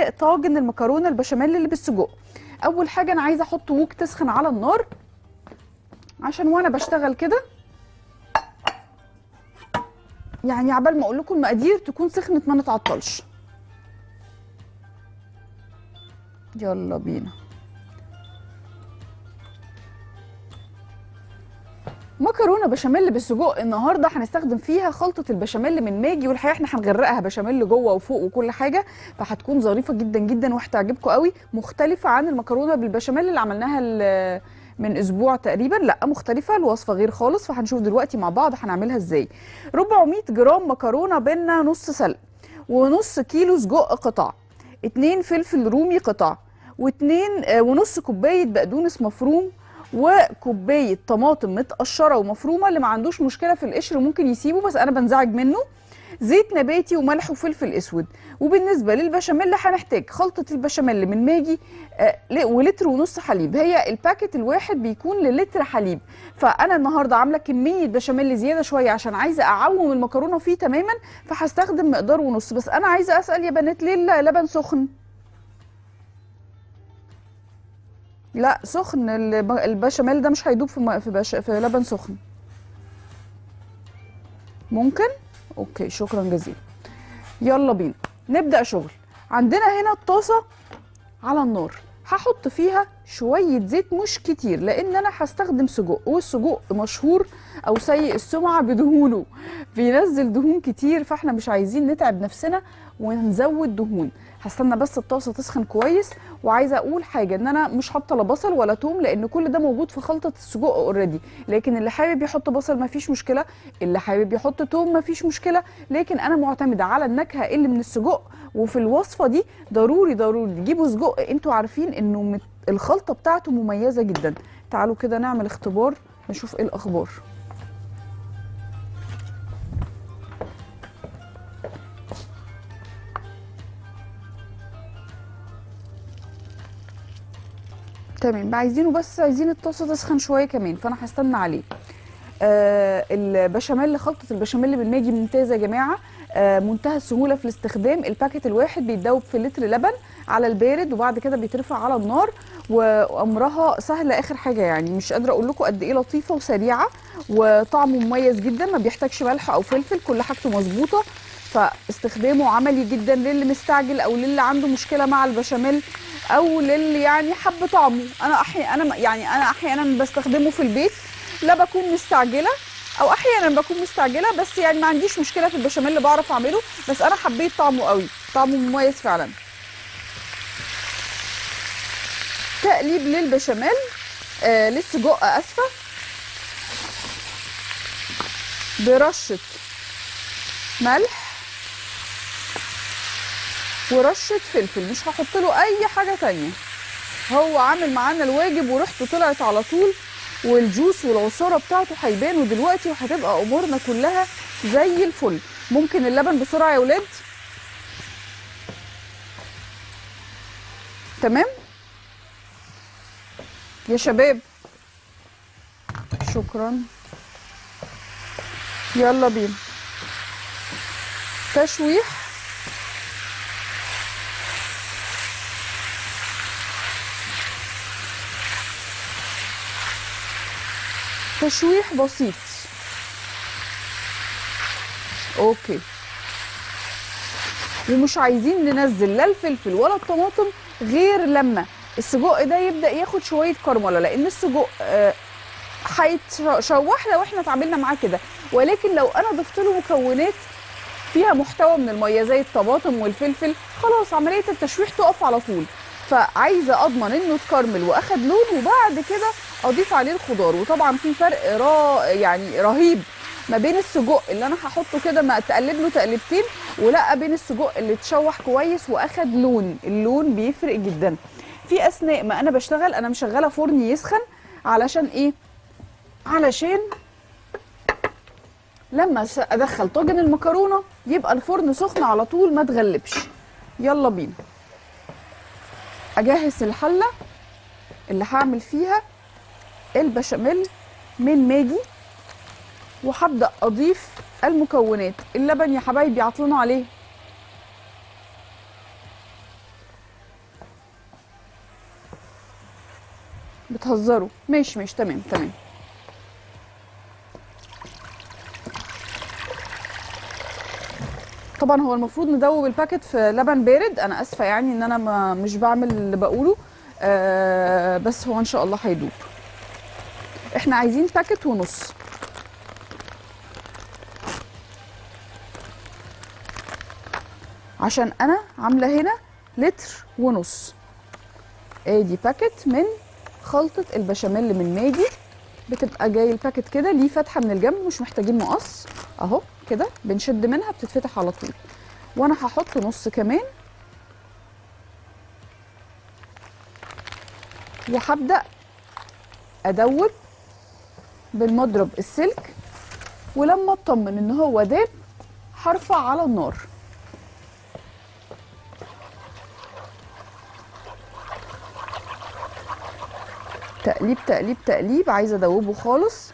طاجن المكرونه البشاميل اللي بالسجق اول حاجه انا عايزه احط ووك تسخن على النار عشان وانا بشتغل كده يعني عبال ما اقول لكم المقادير تكون سخنت ما نتعطلش يلا بينا مكرونه بشاميل بالسجق النهارده هنستخدم فيها خلطه البشاميل من ماجي والحقيقه احنا هنغرقها بشاميل جوه وفوق وكل حاجه فهتكون ظريفه جدا جدا وهتعجبكم قوي مختلفه عن المكرونه بالبشاميل اللي عملناها ال- من اسبوع تقريبا لا مختلفه الوصفه غير خالص فهنشوف دلوقتي مع بعض هنعملها ازاي 400 جرام مكرونه بينا نص سلق ونص كيلو سجق قطع اتنين فلفل رومي قطع واتنين آه، ونص كوبايه بقدونس مفروم وكوبايه طماطم متقشره ومفرومه اللي ما عندوش مشكله في القشر ممكن يسيبه بس انا بنزعج منه زيت نباتي وملح وفلفل اسود وبالنسبه للبشاميل هنحتاج خلطه البشاميل من ماجي آه، ل- ولتر ونص حليب هي الباكت الواحد بيكون للتر حليب فانا النهارده عامله كميه بشاميل زياده شويه عشان عايزه اعوم المكرونه فيه تماما فهستخدم مقدار ونص بس انا عايزه اسال يا بنات ليه اللبن سخن لا سخن الب- البشاميل ده مش هيدوب في م- في, بش... في لبن سخن ممكن اوكي شكرا جزيلا يلا بينا نبدا شغل عندنا هنا الطاسه على النار هحط فيها شويه زيت مش كتير لان انا هستخدم سجق والسجق مشهور او سيء السمعه بدهونه بينزل دهون كتير فاحنا مش عايزين نتعب نفسنا ونزود دهون هستنى بس الطاسه تسخن كويس وعايزه اقول حاجه ان انا مش حاطه لا بصل ولا توم لان كل ده موجود في خلطه السجق اوريدي لكن اللي حابب يحط بصل ما فيش مشكله اللي حابب يحط توم ما فيش مشكله لكن انا معتمده على النكهه اللي من السجق وفي الوصفه دي ضروري ضروري تجيبوا سجق انتوا عارفين انه مت- الخلطه بتاعته مميزه جدا تعالوا كده نعمل اختبار نشوف ايه الاخبار تمام عايزينه بس عايزين الطاسه تسخن شويه كمان فانا هستنى عليه آه البشاميل خلطه البشاميل بالماجي ممتازه يا جماعه آه منتهى السهوله في الاستخدام الباكت الواحد بيتدوب في لتر لبن على البارد وبعد كده بيترفع على النار وامرها سهله اخر حاجه يعني مش قادره اقول لكم قد ايه لطيفه وسريعه وطعمه مميز جدا ما بيحتاجش ملح او فلفل كل حاجته مظبوطه فاستخدامه عملي جدا للي مستعجل او للي عنده مشكله مع البشاميل او للي يعني حب طعمه انا احيانا انا يعني انا احيانا بستخدمه في البيت لا بكون مستعجله او احيانا بكون مستعجله بس يعني ما عنديش مشكله في البشاميل اللي بعرف اعمله بس انا حبيت طعمه قوي طعمه مميز فعلا تقليب للبشاميل آه للسجق اسفه برشه ملح ورشه فلفل مش هحط له اي حاجه تانية هو عامل معانا الواجب وريحته طلعت على طول والجوس والعصاره بتاعته هيبانوا دلوقتي وهتبقى امورنا كلها زي الفل ممكن اللبن بسرعه يا ولاد تمام يا شباب شكرا يلا بينا تشويح تشويح بسيط اوكي ومش عايزين ننزل لا الفلفل ولا الطماطم غير لما السجق ده يبدا ياخد شويه كرمله لان السجق آه، هيتشوح لو احنا اتعاملنا معاه كده ولكن لو انا ضفت له مكونات فيها محتوى من الميه زي الطماطم والفلفل خلاص عمليه التشويح تقف على طول فعايزه اضمن انه اتكرمل واخد لون وبعد كده اضيف عليه الخضار وطبعا في فرق را يعني رهيب ما بين السجق اللي انا هحطه كده ما تقلب له تقلبتين ولا بين السجق اللي اتشوح كويس واخد لون اللون بيفرق جدا في اثناء ما انا بشتغل انا مشغله فرن يسخن علشان ايه علشان لما س- ادخل طاجن المكرونه يبقى الفرن سخن على طول ما تغلبش يلا بينا اجهز الحله اللي هعمل فيها البشاميل من ماجي وهبدا اضيف المكونات اللبن يا حبايبي عطلنا عليه بتهزروا ماشي ماشي تمام تمام طبعا هو المفروض ندوب الباكت في لبن بارد انا اسفه يعني ان انا ما مش بعمل اللي بقوله آه بس هو ان شاء الله هيدوب احنا عايزين باكت ونص عشان انا عامله هنا لتر ونص ادي باكت من خلطه البشاميل من ماجي بتبقى جاي الباكت كده ليه فتحه من الجنب مش محتاجين مقص اهو كده بنشد منها بتتفتح على طول وانا هحط نص كمان وهبدا ادوب بالمضرب السلك ولما اطمن ان هو داب هرفع على النار تقليب تقليب تقليب عايزه ادوبه خالص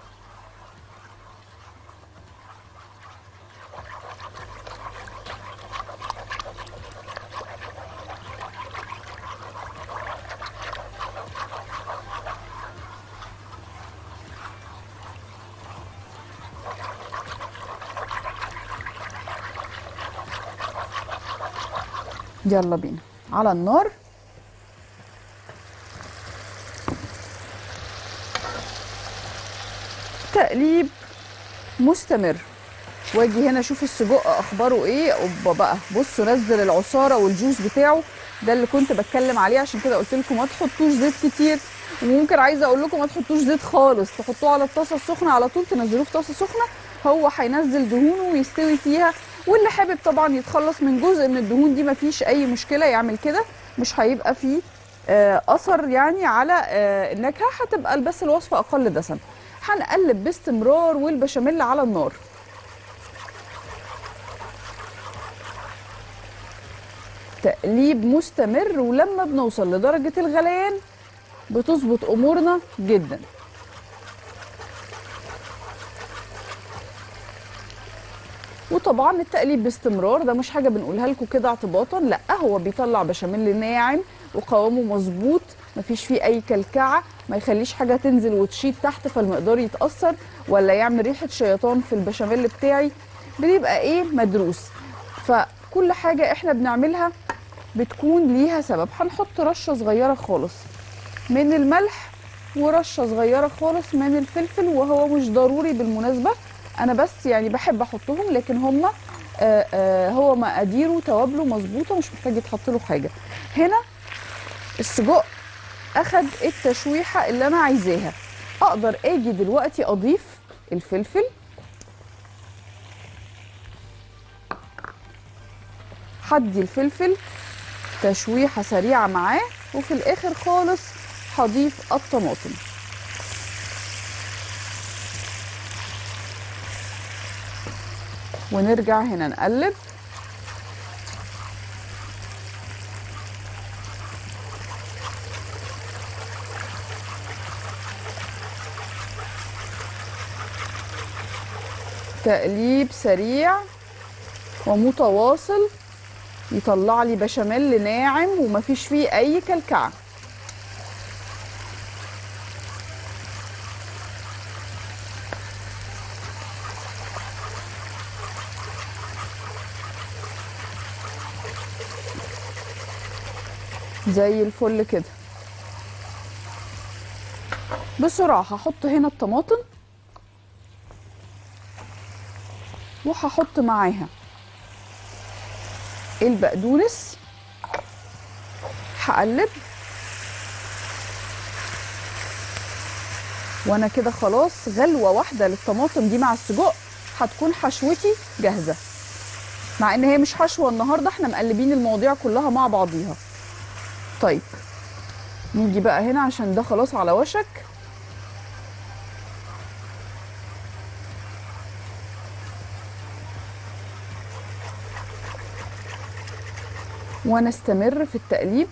يلا بينا على النار تقليب مستمر واجي هنا اشوف السجق اخباره ايه اوبا بقى بصوا نزل العصاره والجوس بتاعه ده اللي كنت بتكلم عليه عشان كده قلت لكم ما تحطوش زيت كتير وممكن عايزه اقول لكم ما تحطوش زيت خالص تحطوه على الطاسه السخنه على طول تنزلوه في طاسه سخنه هو هينزل دهونه ويستوي فيها واللي حابب طبعا يتخلص من جزء من الدهون دي مفيش اي مشكله يعمل كده مش هيبقى فيه آه، اثر يعني على آه، النكهه هتبقى بس الوصفه اقل دسم هنقلب باستمرار والبشاميل على النار تقليب مستمر ولما بنوصل لدرجه الغليان بتظبط امورنا جدا وطبعا التقليب باستمرار ده مش حاجه بنقولها لكم كده اعتباطا لا هو بيطلع بشاميل ناعم وقوامه مظبوط مفيش فيه اي كلكعه ما يخليش حاجه تنزل وتشيط تحت فالمقدار يتاثر ولا يعمل ريحه شيطان في البشاميل بتاعي بيبقى ايه مدروس فكل حاجه احنا بنعملها بتكون ليها سبب هنحط رشه صغيره خالص من الملح ورشه صغيره خالص من الفلفل وهو مش ضروري بالمناسبه انا بس يعني بحب احطهم لكن هما آه آه هو مقاديره توابله مظبوطه مش محتاج يتحط له حاجه هنا السجق اخد التشويحه اللي انا عايزاها اقدر اجي دلوقتي اضيف الفلفل هدي الفلفل تشويحه سريعه معاه وفي الاخر خالص هضيف الطماطم ونرجع هنا نقلب تقليب سريع ومتواصل يطلع لي بشاميل ناعم ومفيش فيه اي كلكعه زي الفل كده بسرعة هحط هنا الطماطم وهحط معاها البقدونس هقلب وانا كده خلاص غلوة واحدة للطماطم دي مع السجق هتكون حشوتي جاهزة مع ان هي مش حشوة النهاردة احنا مقلبين المواضيع كلها مع بعضيها طيب نيجي بقى هنا عشان ده خلاص على وشك ونستمر في التقليب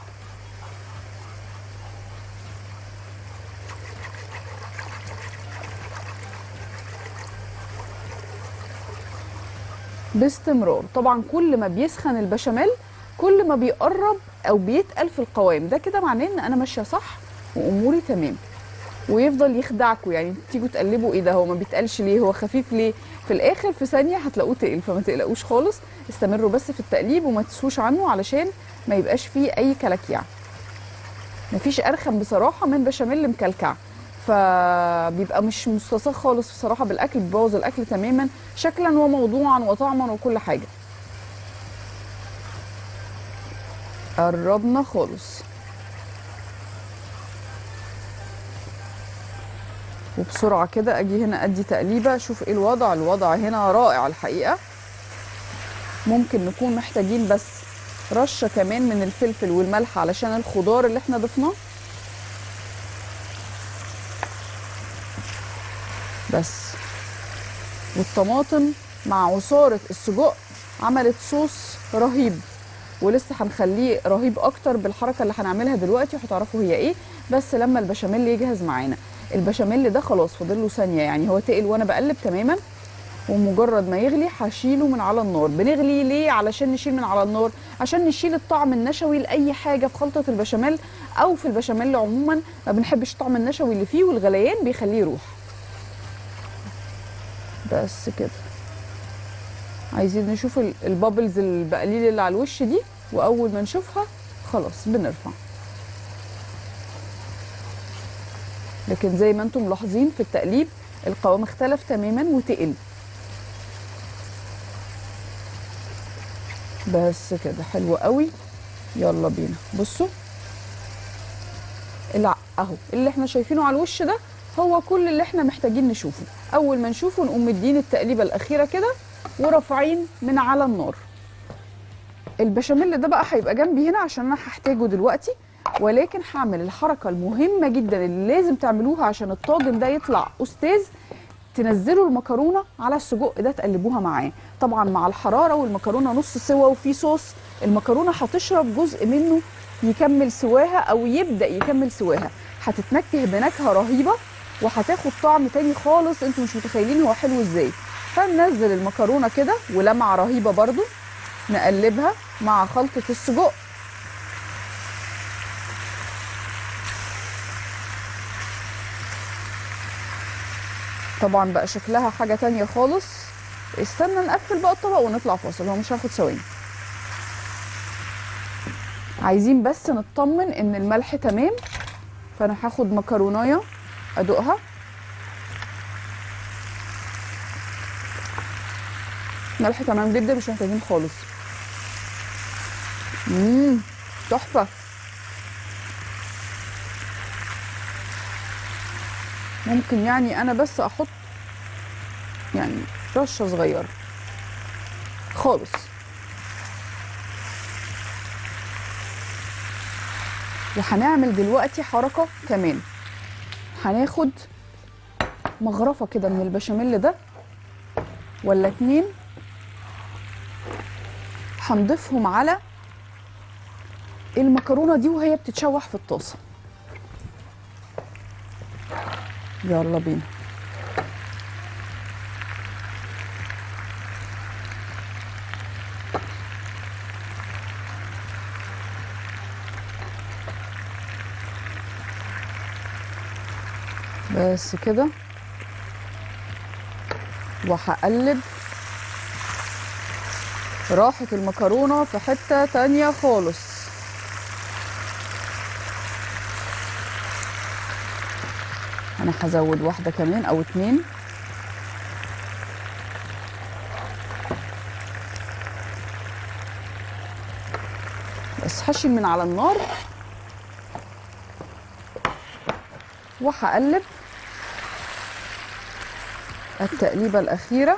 باستمرار طبعا كل ما بيسخن البشاميل كل ما بيقرب او بيتقل في القوام ده كده معناه ان انا ماشيه صح واموري تمام ويفضل يخدعكم يعني تيجوا تقلبوا ايه ده هو ما بيتقلش ليه هو خفيف ليه في الاخر في ثانيه هتلاقوه تقل فما تقلقوش خالص استمروا بس في التقليب وما تسوش عنه علشان ما يبقاش فيه اي كلاكيع مفيش ارخم بصراحه من بشاميل مكلكع فبيبقى مش مستصاغ خالص بصراحه بالاكل بيبوظ الاكل تماما شكلا وموضوعا وطعما وكل حاجه قربنا خالص وبسرعه كده اجي هنا ادي تقليبه اشوف ايه الوضع الوضع هنا رائع الحقيقه ممكن نكون محتاجين بس رشه كمان من الفلفل والملح علشان الخضار اللي احنا ضفناه بس والطماطم مع عصاره السجق عملت صوص رهيب ولسه هنخليه رهيب اكتر بالحركه اللي هنعملها دلوقتي وهتعرفوا هي ايه بس لما البشاميل يجهز معانا البشاميل ده خلاص فاضل له ثانيه يعني هو تقل وانا بقلب تماما ومجرد ما يغلي هشيله من على النار بنغلي ليه علشان نشيل من على النار عشان نشيل الطعم النشوي لاي حاجه في خلطه البشاميل او في البشاميل عموما ما بنحبش الطعم النشوي اللي فيه والغليان بيخليه يروح بس كده عايزين نشوف ال- البابلز البقليل اللي على الوش دي واول ما نشوفها خلاص بنرفع لكن زي ما انتم ملاحظين في التقليب القوام اختلف تماما وتقل بس كده حلو قوي يلا بينا بصوا الع... اهو اللي احنا شايفينه على الوش ده هو كل اللي احنا محتاجين نشوفه اول ما نشوفه نقوم مدين التقليبه الاخيره كده ورافعين من على النار البشاميل ده بقى هيبقى جنبي هنا عشان انا هحتاجه دلوقتي ولكن هعمل الحركه المهمه جدا اللي لازم تعملوها عشان الطاجن ده يطلع استاذ تنزلوا المكرونه على السجق ده تقلبوها معاه طبعا مع الحراره والمكرونه نص سوا وفي صوص المكرونه هتشرب جزء منه يكمل سواها او يبدا يكمل سواها هتتنكه بنكهه رهيبه وهتاخد طعم تاني خالص انتوا مش متخيلين هو حلو ازاي فننزل المكرونه كده ولمعه رهيبه برضو نقلبها مع خلطه السجق طبعا بقى شكلها حاجه تانية خالص استنى نقفل بقى الطبق ونطلع فاصل هو مش هياخد ثواني عايزين بس نطمن ان الملح تمام فانا هاخد مكرونايه ادوقها ملح تمام جدا مش محتاجين خالص امم تحفه ممكن يعني انا بس احط يعني رشه صغيره خالص وهنعمل دلوقتي حركه كمان هناخد مغرفه كده من البشاميل ده ولا اتنين هنضيفهم على المكرونه دي وهي بتتشوح في الطاسه يلا بينا بس كده وهقلب راحت المكرونه في حته تانية خالص انا هزود واحده كمان او اتنين بس هشيل من على النار وهقلب التقليبه الاخيره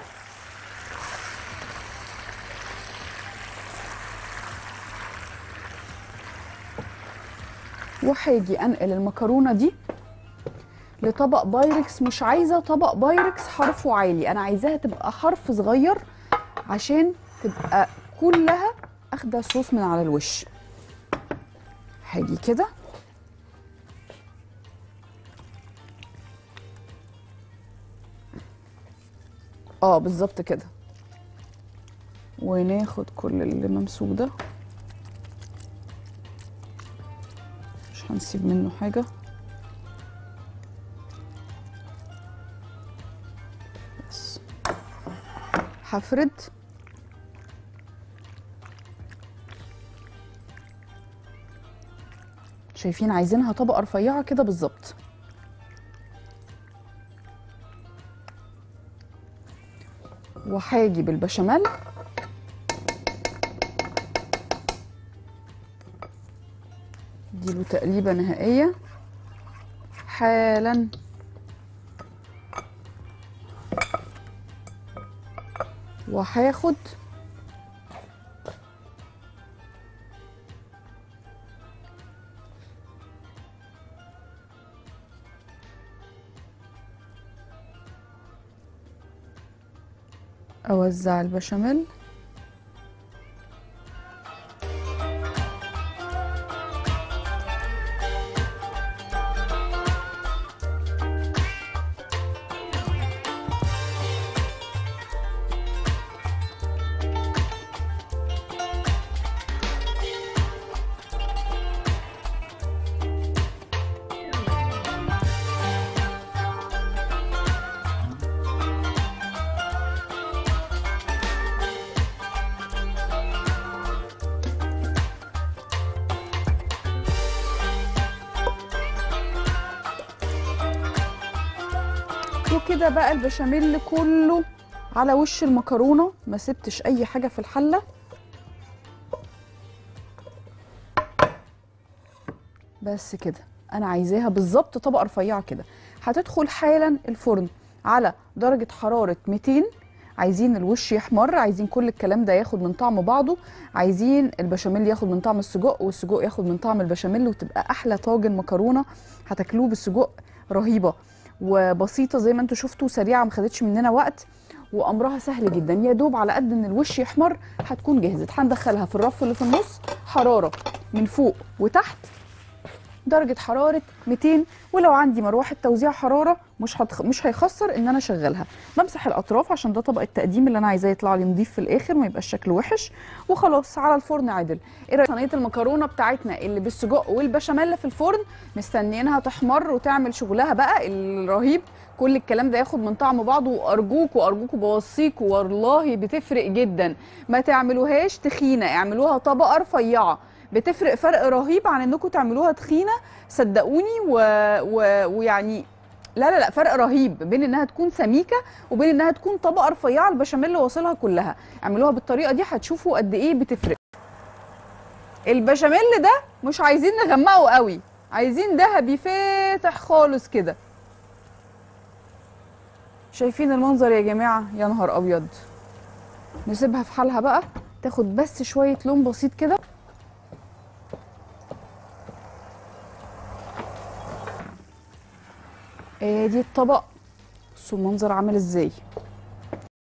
وهاجي انقل المكرونه دي لطبق بايركس مش عايزه طبق بايركس حرفه عالي انا عايزاها تبقى حرف صغير عشان تبقى كلها اخده صوص من على الوش هاجي كده اه بالظبط كده وناخد كل اللي ممسوك ده مش هنسيب منه حاجه هفرد شايفين عايزينها طبقه رفيعه كده بالظبط وهاجي بالبشاميل اديله تقليبه نهائيه حالا وهاخد اوزع البشاميل وكده بقى البشاميل كله على وش المكرونه ما سبتش اي حاجه في الحله بس كده انا عايزاها بالظبط طبقه رفيعه كده هتدخل حالا الفرن على درجه حراره 200 عايزين الوش يحمر عايزين كل الكلام ده ياخد من طعم بعضه عايزين البشاميل ياخد من طعم السجق والسجق ياخد من طعم البشاميل وتبقى احلى طاجن مكرونه هتاكلوه بالسجق رهيبه وبسيطه زي ما انتم شفتوا سريعه ما خدتش مننا وقت وامرها سهل جدا يا دوب على قد ان الوش يحمر هتكون جهزت هندخلها في الرف اللي في النص حراره من فوق وتحت درجه حراره 200 ولو عندي مروحه توزيع حراره مش هتخ... مش هيخسر ان انا اشغلها بمسح الاطراف عشان ده طبق التقديم اللي انا عايزاه يطلع لي نضيف في الاخر ما يبقاش شكله وحش وخلاص على الفرن عدل ايه رايك صينيه المكرونه بتاعتنا اللي بالسجق والبشاميل في الفرن مستنيينها تحمر وتعمل شغلها بقى الرهيب كل الكلام ده ياخد من طعم بعضه وارجوكوا ارجوكوا بوصيكوا والله بتفرق جدا ما تعملوهاش تخينه اعملوها طبقه رفيعه بتفرق فرق رهيب عن انكم تعملوها تخينه صدقوني و... و... ويعني لا لا لا فرق رهيب بين انها تكون سميكه وبين انها تكون طبقه رفيعه البشاميل واصلها كلها اعملوها بالطريقه دي هتشوفوا قد ايه بتفرق البشاميل ده مش عايزين نغمقه قوي عايزين ذهبي فاتح خالص كده شايفين المنظر يا جماعه يا نهار ابيض نسيبها في حالها بقى تاخد بس شويه لون بسيط كده ادي الطبق بصوا المنظر عامل ازاي